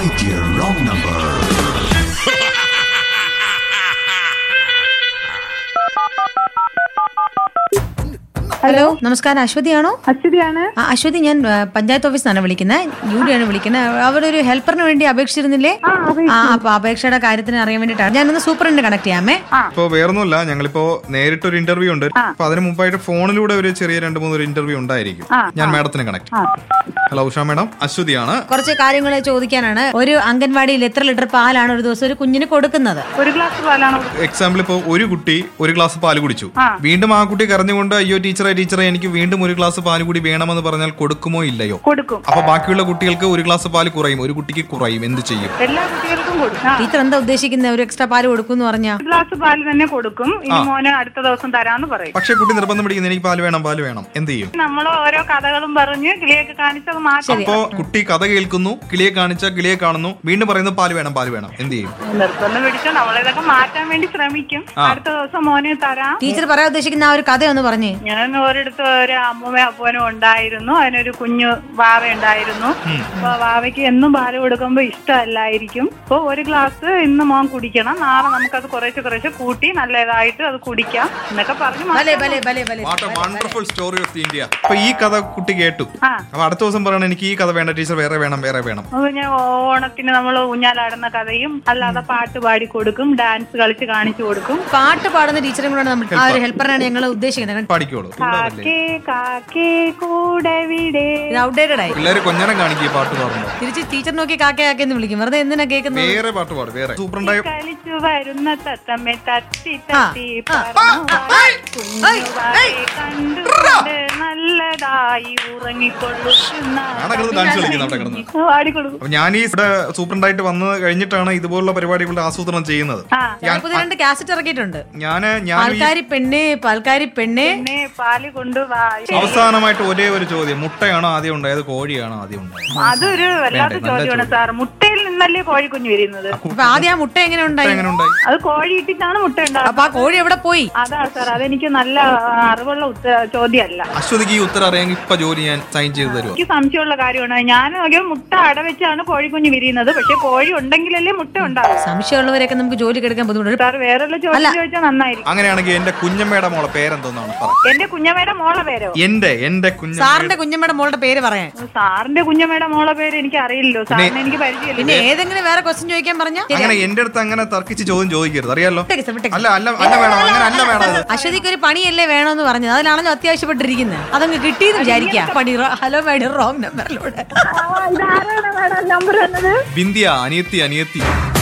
Right year, wrong number. Hello നമസ്കാരം അശ്വതിയാണോ അശ്വതിയാണ് ആ, അശ്വതി ഞാൻ ആ, പഞ്ചായത്ത് ഓഫീസിൽ നിന്നാണ് വിളിക്കുന്നത് യു ഡി ആണ് വിളിക്കുന്നത് അവിടെ ഒരു ഹെൽപ്പറിന് വേണ്ടി അപേക്ഷിച്ചിരുന്നില്ലേ ആ അപ്പൊ അപേക്ഷയുടെ കാര്യത്തിന് അറിയാൻ വേണ്ടിയിട്ടാണ് ഞാനൊന്ന് സൂപ്പറിനെ കണക്ട് ചെയ്യാമേ ഇപ്പോ വേറൊന്നുമില്ല ഞങ്ങളിപ്പോ നേരിട്ട് ഒരു ഇന്റർവ്യൂ ഉണ്ട് അപ്പൊ അതിന് മുമ്പായിട്ട് ഫോണിലൂടെ ഒരു ചെറിയ രണ്ട് മൂന്ന് ഒരു ഇന്റർവ്യൂ ഉണ്ടായിരിക്കും ഞാൻ മാഡത്തിന് കണക്ട് ഹലോ ഉഷ മാഡം അശ്വതിയാണ് കുറച്ച് കാര്യങ്ങൾ ചോദിക്കാനാണ് ഒരു അംഗൻവാടിയിൽ എത്ര ലിറ്റർ പാലാണ് ഒരു ദിവസം ഒരു കുഞ്ഞിന് കൊടുക്കുന്നത് ഒരു ഗ്ലാസ് പാലാണ് എക്സാമ്പിൾ ഇപ്പോ ഒരു കുട്ടി ഒരു ഗ്ലാസ് പാല് കുടിച്ചു വീണ്ടും ആ കുട്ടി കരഞ്ഞുകൊണ്ട് അയ്യോ ടീച്ചറെ ടീച്ചറെ എനിക്ക് വീണ്ടും ഒരു ഗ്ലാസ് പാല് കൂടി വേണമെന്ന് പറഞ്ഞാൽ കൊടുക്കുമോ ഇല്ലയോ കൊടുക്കും അപ്പൊ ബാക്കിയുള്ള കുട്ടികൾക്ക് ഒരു ഗ്ലാസ് പാല് കുറയും ഒരു കുട്ടിക്ക് കുറയും എന്ത് ചെയ്യും എല്ലാ കുട്ടികൾക്കും കൊടുക്കും ആ, ടീച്ചർ എന്താ ഉദ്ദേശിക്കുന്നത് ഒരു എക്സ്ട്രാ പാല് കൊടുക്കും എന്ന് പറഞ്ഞാ ഒരു ഗ്ലാസ് പാല് തന്നെ കൊടുക്കും ഇനി മോന് അടുത്ത ദിവസം തരാന്ന് പറയും പക്ഷെ കുട്ടി നിർബന്ധം പിടിക്കുന്നു എനിക്ക് പാല് വേണം പാല് വേണം എന്ത് ചെയ്യും നമ്മൾ ഓരോ കഥകളും പറഞ്ഞ് കിളിയൊക്കെ കാണിച്ചത് മാറ്റി അപ്പോ കുട്ടി കഥ കേൾക്കുന്നു കിളിയെ കാണിച്ച കിളിയെ കാണുന്നു വീണ്ടും പറയുന്നു പാല് വേണം പാല് വേണം എന്ത് ചെയ്യും നിർബന്ധം പിടിച്ച് നമ്മളിതൊക്കെ മാറ്റാൻ വേണ്ടി ശ്രമിക്കും അടുത്ത ദിവസം മോന് തരാം ടീച്ചർ പറയാൻ ഉദ്ദേശിക്കുന്ന ആ ഒരു കഥ ഒന്ന് പറഞ്ഞേ ഞാൻ ഒരിടത്ത് ഒരു അമ്മൂമ്മ അപ്പനും ഉണ്ടായിരുന്നു അതിനൊരു കുഞ്ഞു വാവ ഉണ്ടായിരുന്നു അപ്പൊ വാവയ്ക്ക് എന്നും പാല് കൊടുക്കുമ്പോ ഇഷ്ടമല്ലായിരിക്കും അപ്പൊ ഒരു ഗ്ലാസ് ഇന്ന് മോൻ കുടിക്കണം നാളെ നമുക്കത് കുറേശ്ശെ കുറേശ്ശെ കൂട്ടി നല്ലതായിട്ട് അത് കുടിക്കാം എന്നൊക്കെ പറഞ്ഞു ഭലേ മാറ്റാൻ ഭലേ ഭലേ ഭലേ what a wonderful story of India അപ്പൊ ഈ കഥ കുട്ടി കേട്ടു ആ. അപ്പൊ അടുത്ത ദിവസം പറയണം എനിക്ക് ഈ കഥ വേണ്ട ടീച്ചർ വേറെ വേണം വേറെ വേണം അത് ഞാൻ ഓണത്തിന് നമ്മൾ ഊഞ്ഞാലാടുന്ന കഥയും അല്ലാതെ പാട്ട് പാടി കൊടുക്കും ഡാൻസ് കളിച്ച് കാണിച്ചു കൊടുക്കും പാട്ട് പാടുന്ന ടീച്ചറും കൂടെ നമ്മൾ ആ ഒരു ഹെൽപ്പറിനാണ് ഞങ്ങൾ ഉദ്ദേശിക്കുന്നത് പാടിക്കോളൂ പിള്ളേരല്ലേ കാക്കേ കാക്കേ കൂടെ വിടെ ഇത് ഔട്ട്ഡേറ്റഡ് ആയി പിള്ളേര് കൊഞ്ഞനം കാണിക്കുക പാട്ട് പാടുമ്പോ തിരിച്ച് ടീച്ചർ നോക്കി കാക്കയാക്കെന്ന് വിളിക്കും വെറുതെ എന്തിനാ കേൾക്കുന്നത് വേറെ പാട്ട് പാടും വേറെ സൂപ്രണ്ടായ കളിച്ചു വരുന്ന തത്തമ്മെ തട്ടി ആ, തട്ടി ആ, പറന്നു വാ. ഐ, കുഞ്ഞുവാവെ കണ്ടുകൊണ്ട് നല്ലതായി ഉറങ്ങിക്കൊള്ളുന്ന ഞാൻ കിടന്ന് ഡാൻസ് കളിക്കുന്നു അവിടെ കിടന്ന് പാടിക്കൊടുക്കും അപ്പൊ ഞാൻ ഈ ഇവിടെ സൂപ്രണ്ടായിട്ട് വന്ന് കഴിഞ്ഞിട്ടാണ് ഇതുപോലുള്ള പരിപാടികളുടെ ആസൂത്രണം ചെയ്യുന്നത് ആ പുതിയ രണ്ട് കാസറ്റ് ഇറക്കിയിട്ടുണ്ട് ഞാന് ഞാൻ ഈ പാൽക്കാരി പെണ്ണ് പാൽക്കാരി പെണ്ണ് പിന്നെ പാല് കൊണ്ടുവാ അവസാനമായിട്ട് ഒരേ ഒരു ചോദ്യം മുട്ടയാണോ ആദ്യം ഉണ്ടായത് കോഴിയാണോ ആദ്യം ഉണ്ടായത് അതൊരു വല്ലാത്ത വേണ്ടേ, നല്ല ചോദ്യമാണ് സാർ മുട്ടയിൽ നിന്നല്ലേ കോഴിക്കുഞ്ഞ് വരുന്നത് അപ്പൊ ആദ്യം ആ മുട്ട എങ്ങനെ ഉണ്ടായി എങ്ങനെ ഉണ്ടായി അത് കോഴി ഇട്ടിട്ടാണ് മുട്ട ഉണ്ടാകുന്നത് അപ്പൊ ആ കോഴി എവിടെ പോയി അതാ സാർ അതെനിക്ക് നല്ല ആ, അറിവുള്ള ഉത്ത- ചോദ്യമല്ല അശ്വതിക്ക് ഈ ഉത്തരം അറിയാമെങ്കിൽ ഇപ്പൊ ജോലി ഞാൻ സൈൻ ചെയ്ത് തരുമോ എനിക്ക് സംശയമുള്ള കാര്യമാണ് ഞാൻ നോക്കിയാൽ മുട്ട അടവെച്ചാണ് കോഴിക്കുഞ്ഞ് വിരിയുന്നത് പക്ഷെ കോഴി ഉണ്ടെങ്കിലല്ലേ മുട്ട ഉണ്ടാവും സംശയമുള്ളവരൊക്കെ നമുക്ക് ജോലി എടുക്കാൻ ബുദ്ധിമുട്ടുണ്ട് സാർ വേറെയുള്ള ചോദ്യം ചോദിച്ചാൽ നന്നായിരിക്കും അങ്ങനെയാണെങ്കിൽ എന്റെ കുഞ്ഞമ്മയുടെ മോളെ പേരെന്തോന്നാണ് പറ എന്റെ കുഞ്ഞമ്മയുടെ മോളെ പേരോ എന്റെ എന്റെ കുഞ്ഞ സാറിന്റെ കുഞ്ഞമ്മയുടെ മോളുടെ പേര് പറയാൻ സാറിന്റെ കുഞ്ഞമ്മയുടെ മോളെ പേര് എനിക്ക് അറിയില്ലല്ലോ സാറിന് എനിക്ക് പരിചയമില്ല പിന്നെ ഏതെങ്കിലും വേറെ ക്വസ്റ്റ്യൻ ചോദിക്കാൻ പറഞ്ഞ അങ്ങനെ എന്റെ അടുത്ത് അങ്ങനെ തർക്കിച്ച് ചോദ്യം ചോദിക്കരുത് അറിയാലോ വിട്ടേക്ക് സർ, വിട്ടേക്ക്. അല്ല അല്ല അല്ല വേണം അങ്ങനെ അല്ല വേണം അത്. അശ്വതിക്ക് ഒരു പണിയല്ലേ വേണമെന്ന് പറഞ്ഞത് അതിലാണല്ലോ അത്യാവശ്യപ്പെട്ടിരിക്കുന്നത് അതങ്ങ് കിട്ടിയെന്ന് വിചാരിക്കാം പണി ഹലോ മേഡം റോങ് നമ്പറിലൂടെ ഇതാരാണ് മേഡം നമ്പർ തന്നത് ബിന്ദിയ അനിയത്തി അനിയത്തി